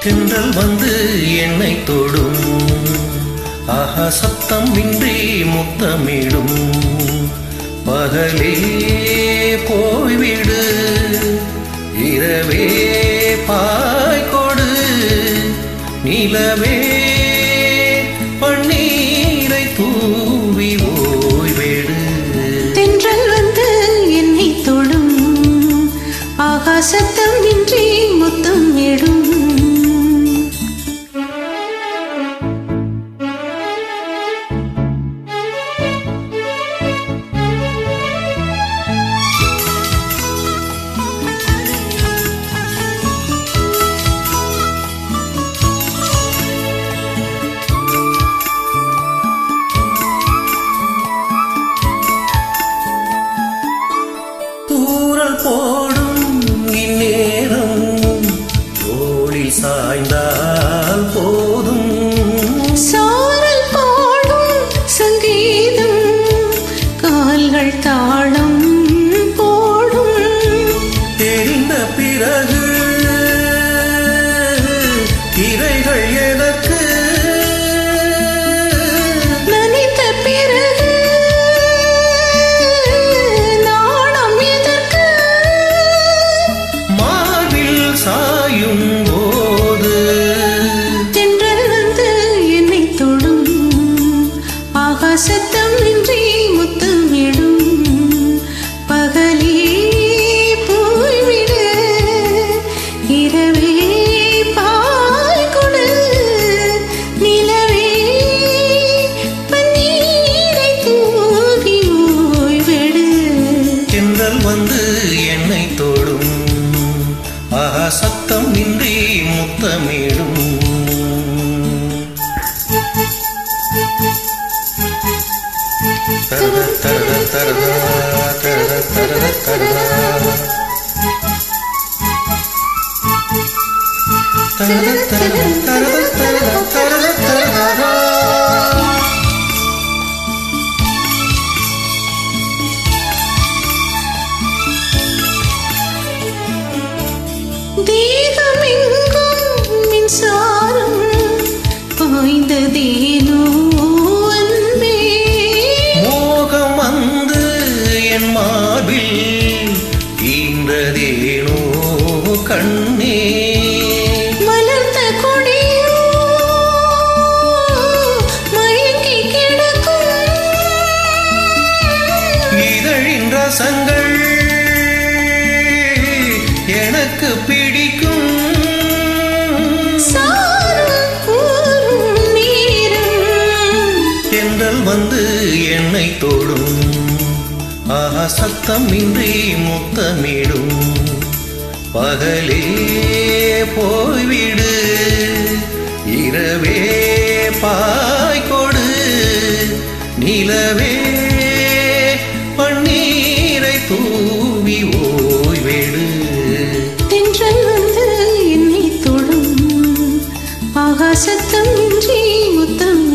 தென்றல் வந்து என்னை தொடும் ஆஹா சத்தம் இன்றி முத்தமிடும் பகலே போய்விடு இரவே பாய் கொடு நிலவே பன்னீரை தூவி ஓய்வெடு தென்றல் வந்து என்னை தொடும் ஆகாசத்தம் இன்றி முத்தம் இடும் தூரல் போடும் இந்நேரம் தோளில் சாய்ந்தால் போதும் சாரல் பாடும் சங்கீதம் கால்கள் தாளம் போடும் தெரிந்த பிறகு திரைகள் எனக்கு நனைத்த பிறகு நாணம் எதற்கு மார்பில் சாயும் போது தென்றல் வந்து என்னை தொடும் ஆகாசத்தம் இன்றி முத்தம் இடும் பகலே போய்விடு இரவே பாய் கொடு நிலவே பன்னீரை தூவி ஓய்வெடு தென்றல் வந்து என்னை தொடும் ஆஹா சத்தம் இன்றி முத்தமிடும் தரத தரத தரதா தரத தரத தரதா தரத தரத தரத தரத தரத தரதா தேகமெங்கும் மின்சாரம் பாய்ந்ததேனோ அன்பே மோகம் வந்து என் மார்பில் ஈன்றதேனோ கண்ணே மலர்ந்த கொடியோ மயங்கி கிடக்கும் இதழின் ரசங்கள் எனக்கு பிடிக்கும் சாரும் கூறும் நேரம் தென்றல் வந்து என்னை தொடும் ஆஹா சத்தம் இன்றி முத்தமிடும் பகலே போய்விடு இரவே பாய் கொடு நிலவே பன்னீரை தூவி ஓய்வெடு தென்றல் வந்து என்னை தொடும் ஆகாசத்தம் இன்றி முத்தம்